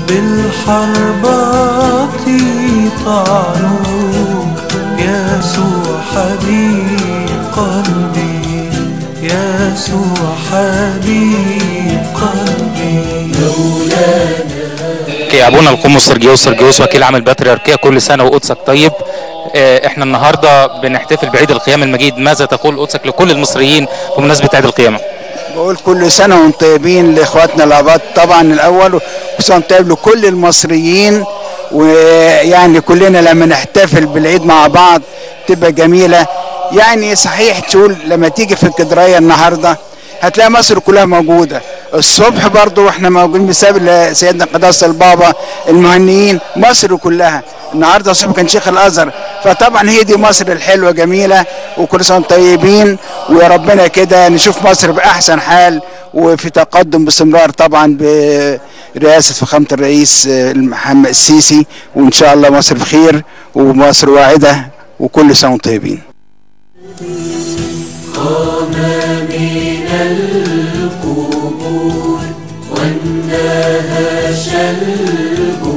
بالحربات طعنوك يسوع حبيب قلبي يسوع حبيب قلبي يا ابونا القمص سرجيوس سرجيوس وكيل عام البطريركيه كل سنه وقدسك طيب آه، احنا النهارده بنحتفل بعيد القيامه المجيد ماذا تقول قدسك لكل المصريين بمناسبه عيد القيامه بقول كل سنة وانتم طيبين لاخواتنا الاباط طبعا الاول وكل سنة وانتم طيب لكل المصريين ويعني كلنا لما نحتفل بالعيد مع بعض تبقى جميلة يعني صحيح تقول لما تيجي في الكدرية النهاردة هتلاقي مصر كلها موجودة الصبح برضو واحنا موجودين بسبب سيدنا قداسة البابا المهنيين مصر كلها النهارده الصبح كان شيخ الازهر فطبعا هي دي مصر الحلوه جميله وكل سنه وانتم طيبين ويا ربنا كده نشوف مصر باحسن حال وفي تقدم باستمرار طبعا برئاسه فخامه الرئيس آه، محمد السيسي وان شاء الله مصر بخير ومصر واعده وكل سنه وانتم طيبين قام من القبور وانهش الجنود